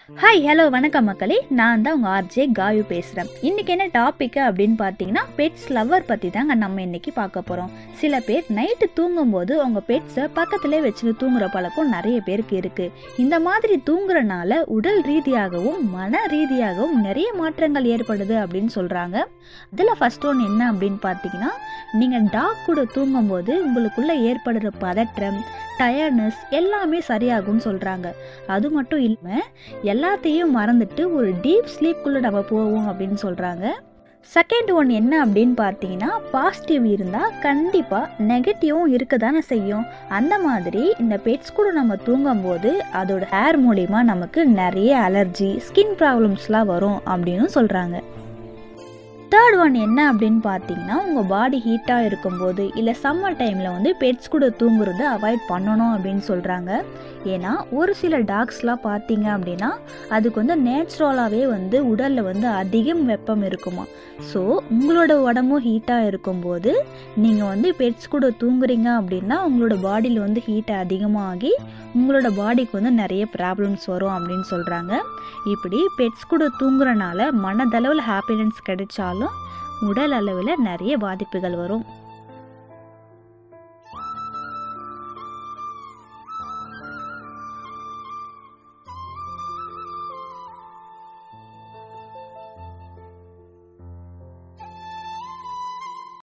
hi hello வணக்கம் மக்களே நான் தான் உங்கள் ஆர்ஜே காயு பேசுகிறேன் இன்றைக்கி என்ன டாபிக் அப்படின்னு பார்த்தீங்கன்னா பெட்ஸ் லவ்வர் பற்றி தாங்க நம்ம இன்றைக்கி பார்க்க போகிறோம் சில பேர் நைட்டு தூங்கும்போது உங்கள் பெட்ஸை பக்கத்துலேயே வச்சுன்னு தூங்குற பழக்கம் நிறைய பேருக்கு இருக்குது இந்த மாதிரி தூங்குறனால உடல் ரீதியாகவும் மன ரீதியாகவும் நிறைய மாற்றங்கள் ஏற்படுது அப்படின்னு சொல்கிறாங்க அதில் ஃபஸ்ட் ஒன் என்ன அப்படின்னு பார்த்தீங்கன்னா நீங்கள் டாக் கூட தூங்கும்போது உங்களுக்குள்ளே ஏற்படுற பதற்றம் டயர்ட்னஸ் எல்லாமே சரியாகும்னு சொல்கிறாங்க அது மட்டும் இல்லாமல் எல்லாத்தையும் மறந்துட்டு ஒரு டீப் ஸ்லீப்குள்ளே நம்ம போவோம் அப்படின்னு சொல்கிறாங்க செகண்ட் ஒன் என்ன அப்படின்னு பார்த்தீங்கன்னா பாசிட்டிவ் இருந்தால் கண்டிப்பாக நெகட்டிவும் இருக்க தானே செய்யும் அந்த மாதிரி இந்த பெட்ஸ் கூட நம்ம தூங்கும்போது அதோட ஹேர் மூலிமா நமக்கு நிறைய அலர்ஜி ஸ்கின் ப்ராப்ளம்ஸ்லாம் வரும் அப்படின்னு சொல்கிறாங்க தேர்ட் ஒன் என்ன அப்படின்னு பார்த்தீங்கன்னா உங்கள் பாடி ஹீட்டாக இருக்கும்போது இல்லை சம்மர் டைமில் வந்து பெட்ஸ் கூட தூங்குறத அவாய்ட் பண்ணணும் அப்படின்னு சொல்கிறாங்க ஏன்னா ஒரு சில டாக்ஸ்லாம் பார்த்தீங்க அப்படின்னா அதுக்கு வந்து நேச்சுரலாகவே வந்து உடலில் வந்து அதிகம் வெப்பம் இருக்குமா ஸோ உங்களோட உடம்பும் ஹீட்டாக இருக்கும்போது நீங்கள் வந்து பெட்ஸ் கூட தூங்குறீங்க அப்படின்னா உங்களோட பாடியில் வந்து ஹீட் அதிகமாகி உங்களோட பாடிக்கு வந்து நிறைய ப்ராப்ளம்ஸ் வரும் அப்படின்னு சொல்கிறாங்க இப்படி பெட்ஸ் கூட தூங்குறனால மனதளவில் ஹாப்பினஸ் கிடைச்சாலும் உடல் அளவில் நிறைய பாதிப்புகள் வரும்